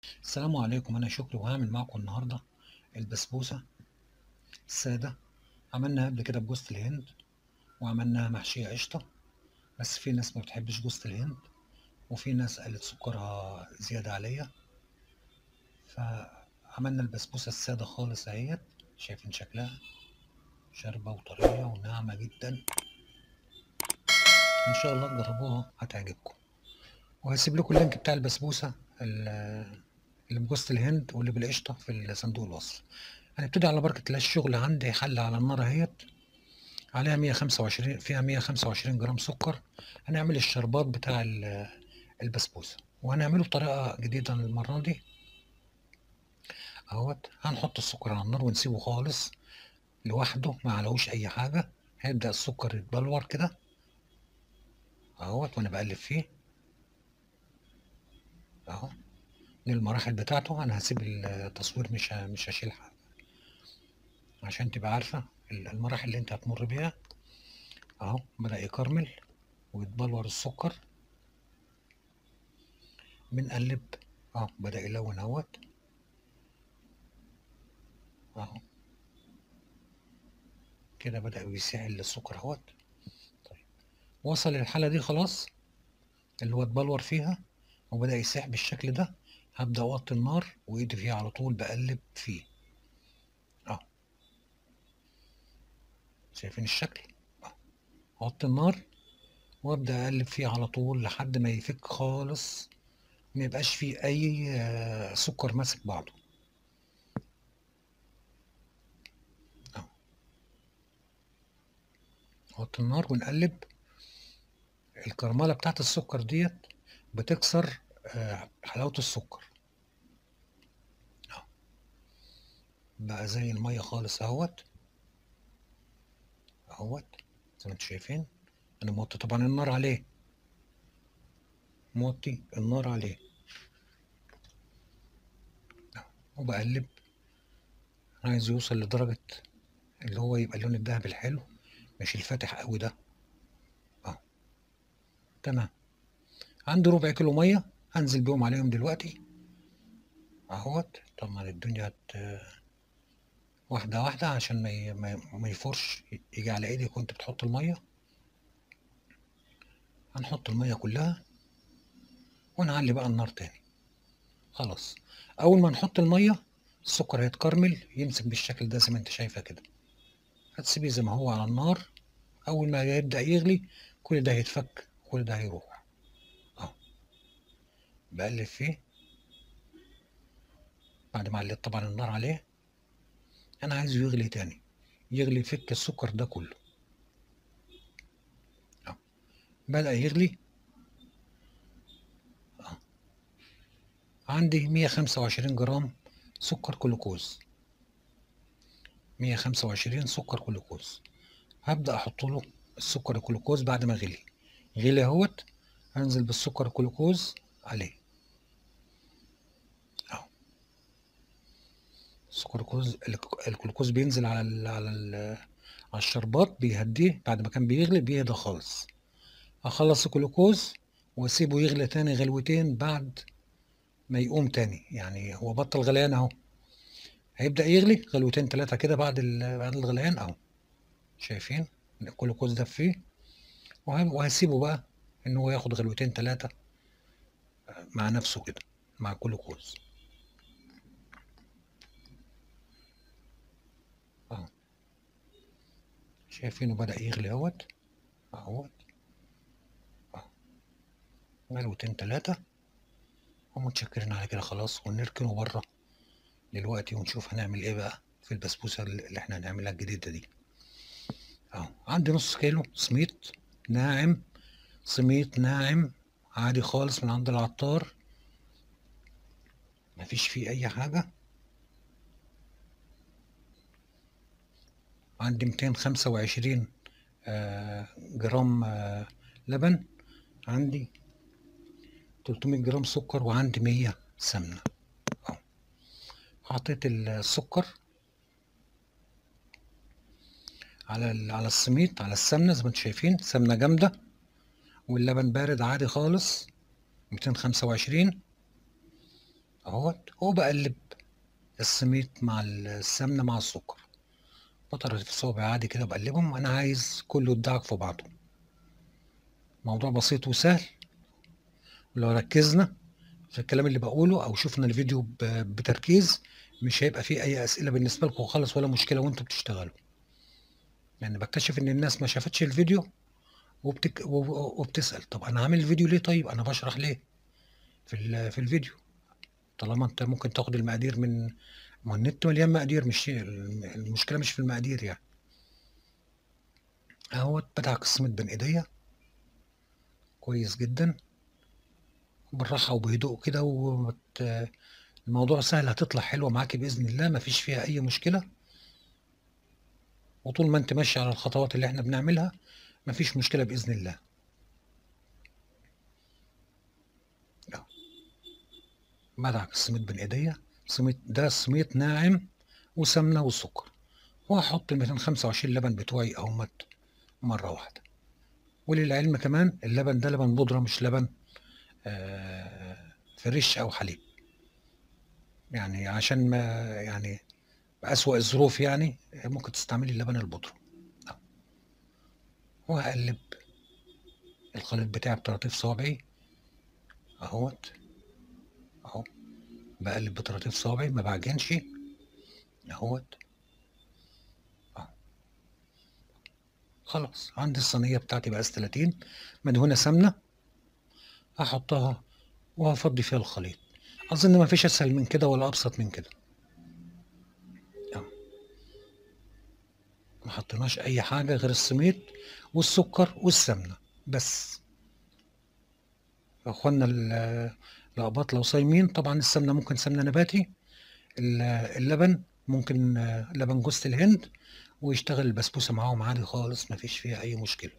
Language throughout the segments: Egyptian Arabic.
السلام عليكم أنا شكري وهعمل معكم النهاردة البسبوسة السادة عملناها قبل كده بجوزة الهند وعملناها محشية قشطة بس في ناس ما بتحبش جوزة الهند وفي ناس قالت سكرها زيادة عليا فعملنا البسبوسة السادة خالص اهيت شايفين شكلها شاربة وطرية وناعمة جدا إن شاء الله تجربوها هتعجبكم وهسيب لكم اللينك بتاع البسبوسة ال- اللي بجوزة الهند واللي بالقشطة في صندوق الوصف هنبتدي على بركة الله الشغل عندي حلة على النار اهيت عليها 125 فيها 125 جرام سكر هنعمل الشربات بتاع ال- البسبوسة وهنعمله بطريقة جديدة المرة دي اهوت هنحط السكر على النار ونسيبه خالص لوحده ما عليهوش اي حاجة هيبدأ السكر يتبلور كده اهوت وانا بقلب فيه اهو دي المراحل بتاعته انا هسيب التصوير مش ه- مش هشيل حاجة عشان تبقى عارفة المراحل اللي انت هتمر بيها اهو بدأ يكرمل ويتبلور السكر بنقلب اهو بدأ يلون اهوت اهو كده بدأ يسيح السكر اهوت طيب وصل للحالة دي خلاص اللي هو اتبلور فيها وبدأ يسيح بالشكل ده هبدأ اوطي النار وايدي فيها على طول بقلب فيه اهو شايفين الشكل اهو اوطي النار وابدأ اقلب فيه على طول لحد ما يفك خالص ما يبقاش فيه اي آه، سكر ماسك بعضه اهو نحط النار ونقلب الكرملة بتاعت السكر ديت بتكسر آه، حلاوة السكر اهو بقى زي المية خالص اهوت اهوت زي ما انتم شايفين انا موطي طبعا النار عليه موطي النار عليه أهو. وبقلب عايز يوصل لدرجة اللي هو يبقى اللون الذهبي الحلو مش الفاتح قوي ده اهو تمام عندي ربع كيلو ميه هنزل بيهم عليهم دلوقتي اهوت طبعا الدنيا هت واحده واحده عشان ما ي- ما ي- ما يفرش يجي على ايدك وانت بتحط الميه هنحط الميه كلها ونعلي بقى النار تاني خلاص اول ما نحط الميه السكر هيتكرمل يمسك بالشكل ده زي ما انت شايفه كده هتسيبيه زي ما هو على النار اول ما يبدا يغلي كل ده هيتفك كل ده هيروح اهو بقلب فيه بعد ما عليت طبعا النار عليه انا عايزه يغلي تاني يغلي يفك السكر ده كله اهو بدأ يغلي اهو عندي 125 جرام سكر جلوكوز 125 سكر جلوكوز هبدأ احط له السكر الجلوكوز بعد ما غلي غلي اهوت هنزل بالسكر الجلوكوز عليه اهو السكر الجلوكوز الجلوكوز بينزل على ال على ال على الشربات بيهديه بعد ما كان بيغلي بيهدى خالص اخلص الجلوكوز واسيبه يغلي تاني غلوتين بعد ما يقوم تاني يعني هو بطل غليان اهو هيبدأ يغلي غلوتين تلاتة كده بعد ال- بعد الغليان اهو شايفين الجلوكوز ده فيه وه- وهسيبه بقى ان هو ياخد غلوتين تلاتة مع نفسه كده مع الجلوكوز اهو شايفينه بدأ يغلي اهوت اهوت اهو غلوتين تلاتة ومتشكرين على كده خلاص ونركنه بره دلوقتي ونشوف هنعمل ايه بقى في البسبوسة اللي احنا هنعملها الجديدة دي اهو عندي نص كيلو سميط ناعم سميط ناعم عادي خالص من عند العطار مفيش فيه اي حاجة عندي 225 آه، جرام آه، لبن عندي 300 جرام سكر وعندي 100 سمنة اهو حطيت السكر على ال- على السميط على السمنة زي ما انتم شايفين سمنة جامدة واللبن بارد عادي خالص 225 اهوت وبقلب السميط مع السمنة مع السكر بطرف الصوابع عادي كده بقلبهم انا عايز كله يدعك في بعضه موضوع بسيط وسهل ولو ركزنا في الكلام اللي بقوله او شفنا الفيديو ب- بتركيز مش هيبقى فيه اي اسئله بالنسبه لكم خالص ولا مشكله وانتوا بتشتغلوا يعني بكتشف ان الناس ما شافتش الفيديو وبتك... وب- وبتسال طب انا عامل الفيديو ليه طيب انا بشرح ليه في ال... في الفيديو طالما انت ممكن تاخد المقادير من ما النت مليان مقادير مش الم- المشكله مش في المقادير يعني اهوت بدعك السميد بين ايديا كويس جدا بالراحه وبهدوء كده ومت... الموضوع سهل هتطلع حلوه معاكي باذن الله مفيش فيها اي مشكله وطول ما انت ماشي على الخطوات اللي احنا بنعملها مفيش مشكله باذن الله أهو. بدعك السميد بين ايديا سميد ده سميد ناعم وسمنه وسكر وهحط ال 225 لبن بتوعي اهمت مره واحده وللعلم كمان اللبن ده لبن بودره مش لبن آه، فريش او حليب يعني عشان ما يعني بأسوأ الظروف يعني ممكن تستعملي اللبن البودرة أهو. وهقلب الخليط بتاعي بطراطيف صوابعي اهوت اهو بقلب بطراطيف صوابعي ما بعجنش اهوت اهو خلاص عندي الصينية بتاعتي بقاس 30 مدهونة سمنة هحطها وهفضي فيها الخليط اظن ما فيش اسهل من كده ولا ابسط من كده اهو ما حطيناش اي حاجة غير السميد والسكر والسمنة بس يا اخوانا ال- الأقباط لو صايمين طبعا السمنة ممكن سمنة نباتي ال- اللبن ممكن آه، لبن جوز الهند ويشتغل البسبوسة معاهم عادي خالص مفيش فيها أي مشكلة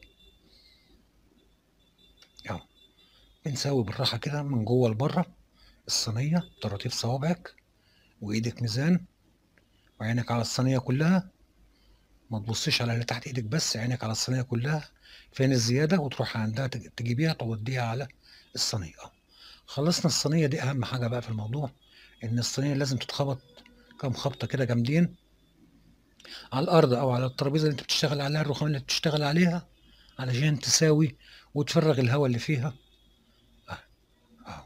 اهو بنساوي بالراحة كده من جوه لبره الصينية طراطيف صوابعك وإيدك ميزان وعينك على الصينية كلها ما تبصيش على اللي تحت إيدك بس عينك على الصينية كلها فين الزيادة وتروح عندها تج- تجيبيها توديها على الصينية اهو خلصنا الصينية دي أهم حاجة بقى في الموضوع إن الصينية لازم تتخبط كام خبطة كده جامدين على الأرض أو على الترابيزة اللي أنت بتشتغل عليها الرخام اللي بتشتغل عليها علشان تساوي وتفرغ الهواء اللي فيها أهو أهو.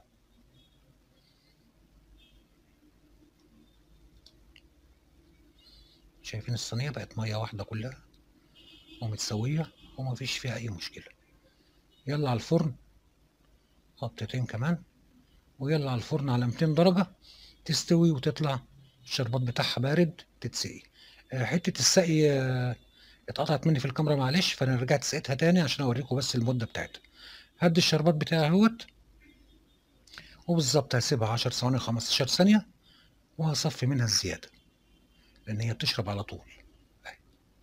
شايفين الصينية بقت مية واحدة كلها ومتسوية ومفيش فيها أي مشكلة يلا على الفرن خبطتين كمان ويلا على الفرن على 200 درجة تستوي وتطلع الشربات بتاعها بارد تتسقي آه، حتة السقي آه، اتقطعت مني في الكاميرا معلش فانا رجعت سقيتها تاني عشان اوريكم بس المدة بتاعتها هدي الشربات بتاعي اهوت وبالظبط هسيبها 10 ثواني 15 ثانية وهصفي منها الزيادة لأن هي بتشرب على طول أهي.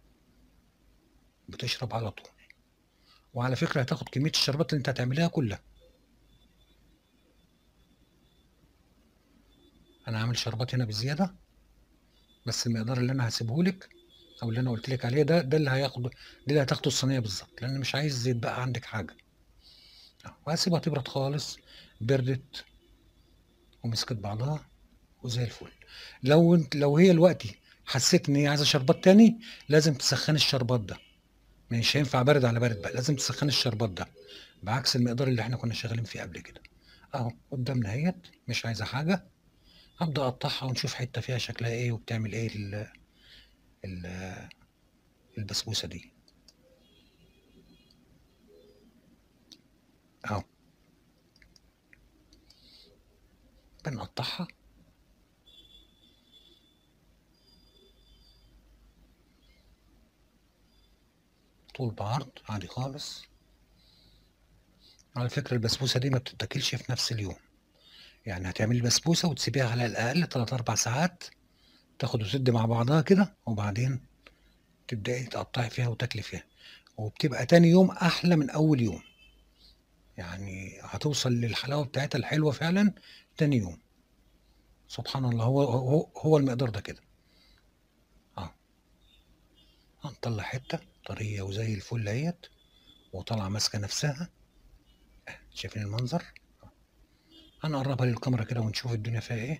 بتشرب على طول وعلى فكرة هتاخد كمية الشربات اللي انت هتعملها كلها انا عامل شربات هنا بزيادة بس المقدار اللي انا هسيبهولك او اللي انا قلت لك عليه ده ده اللي هياخد ده اللي هتاخده الصينية بالظبط لان مش عايز يتبقى عندك حاجة أهو. وهسيبها تبرد خالص بردت ومسكت بعضها وزي الفل لو انت لو هي دلوقتي حسيت ان هي عايزه شربات تاني لازم تسخني الشربات ده مش هينفع بارد على بارد بقى لازم تسخني الشربات ده بعكس المقدار اللي احنا كنا شغالين فيه قبل كده اهو قدامنا اهيت مش عايزه حاجه هبدا اقطعها ونشوف حته فيها شكلها ايه وبتعمل ايه ال ال البسبوسه دي اهو بنقطعها طول بعرض عادي خالص على فكره البسبوسه دي ما بتتاكلش في نفس اليوم يعني هتعملي بسبوسه وتسيبيها على الاقل 3 4 ساعات تاخد وتدي مع بعضها كده وبعدين تبداي تقطعي فيها وتاكلي فيها وبتبقى تاني يوم احلى من اول يوم يعني هتوصل للحلاوه بتاعتها الحلوه فعلا تاني يوم سبحان الله هو هو, هو المقدار ده كده اه هنطلع حته طريه وزي الفل اهيت وطالعه ماسكه نفسها شايفين المنظر هنقربها للكاميرا كده ونشوف الدنيا فيها ايه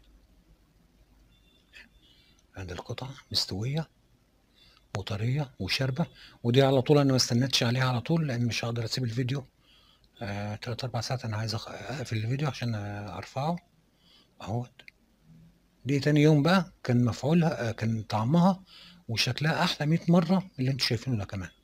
ادي القطعة مستوية وطرية وشاربة ودي على طول انا ما استنيتش عليها على طول لان مش هقدر اسيب الفيديو آه، تلات اربع ساعات انا عايز أخ- اقفل الفيديو عشان آه، ارفعه اهوت دي تاني يوم بقى كان مفعولها آه، كان طعمها وشكلها احلى 100 مرة من اللي انتوا شايفينه ده كمان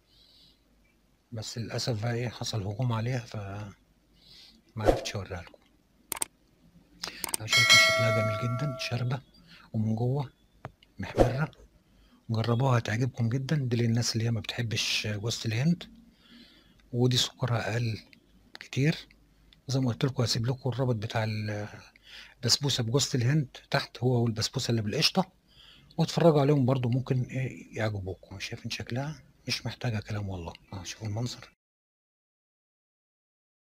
بس للاسف بقى ايه حصل هجوم عليها ف ما عرفتش اوريها لكم انا شايف إن شكلها جميل جدا شاربة ومن جوه محمرة جربوها هتعجبكم جدا دي للناس اللي هي ما بتحبش جوزة الهند ودي سكرها اقل كتير زي ما قلت لكم هسيب لكم الرابط بتاع ال- البسبوسه بجوزة الهند تحت هو والبسبوسه اللي بالقشطه واتفرجوا عليهم برضو ممكن ايه يعجبوكم شايفين شكلها مش محتاجه كلام والله اه شوفوا المنظر